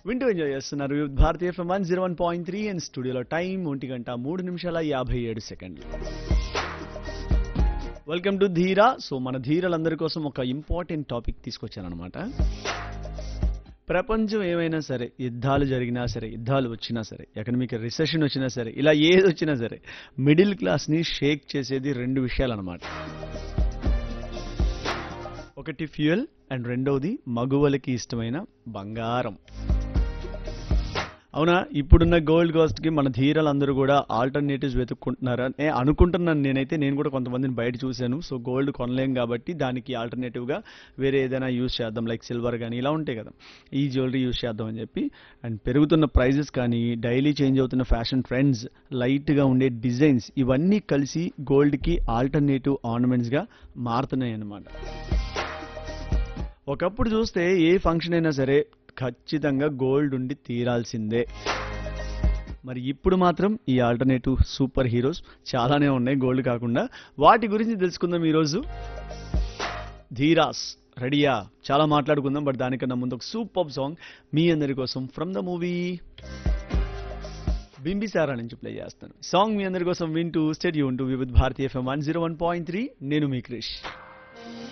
వింటూ ఎంజాయ్ చేస్తున్నారు Bharatiya FM one zero one point three and స్టూడియోలో టైం ఒంటి గంట మూడు నిమిషాల యాభై ఏడు సెకండ్లు వెల్కమ్ టు ధీరా సో మన ధీరలందరి కోసం ఒక ఇంపార్టెంట్ టాపిక్ తీసుకొచ్చానమాట ప్రపంచం ఏమైనా సరే యుద్ధాలు జరిగినా సరే యుద్ధాలు వచ్చినా సరే ఎకనమిక్ రిసెషన్ వచ్చినా సరే ఇలా ఏది వచ్చినా సరే మిడిల్ క్లాస్ని షేక్ చేసేది రెండు విషయాలు అనమాట ఒకటి ఫ్యూయల్ అండ్ రెండవది మగువలకి ఇష్టమైన బంగారం అవునా ఇప్పుడున్న గోల్డ్ కాస్ట్ కి మన ధీరలందరూ కూడా ఆల్టర్నేటివ్స్ వెతుక్కుంటున్నారా ఏ అనుకుంటున్నాను నేనైతే నేను కూడా కొంతమందిని బయట చూశాను సో గోల్డ్ కొనలేం కాబట్టి దానికి ఆల్టర్నేటివ్ గా వేరే ఏదైనా యూస్ చేద్దాం లైక్ సిల్వర్ కానీ ఇలా ఉంటాయి కదా ఈ జ్యువెలరీ యూస్ చేద్దాం అని చెప్పి అండ్ పెరుగుతున్న ప్రైజెస్ కానీ డైలీ చేంజ్ అవుతున్న ఫ్యాషన్ ట్రెండ్స్ లైట్ గా ఉండే డిజైన్స్ ఇవన్నీ కలిసి గోల్డ్ కి ఆల్టర్నేటివ్ ఆర్నమెంట్స్ గా మారుతున్నాయి అన్నమాట ఒకప్పుడు చూస్తే ఏ ఫంక్షన్ అయినా సరే ఖచ్చితంగా గోల్డ్ ఉండి తీరాల్సిందే మరి ఇప్పుడు మాత్రం ఈ ఆల్టర్నేటివ్ సూపర్ హీరోస్ చాలానే ఉన్నాయి గోల్డ్ కాకుండా వాటి గురించి తెలుసుకుందాం ఈరోజు ధీరాస్ రెడీయా చాలా మాట్లాడుకుందాం బట్ దానికన్నా ముందు ఒక సూపర్ సాంగ్ మీ అందరి కోసం ఫ్రమ్ ద మూవీ బింబిసారా నుంచి ప్లే చేస్తాను సాంగ్ మీ అందరి కోసం వింటూ స్టెడ్ యూన్ to with Bharatiya FM one zero one point three నేను మీ క్రిష్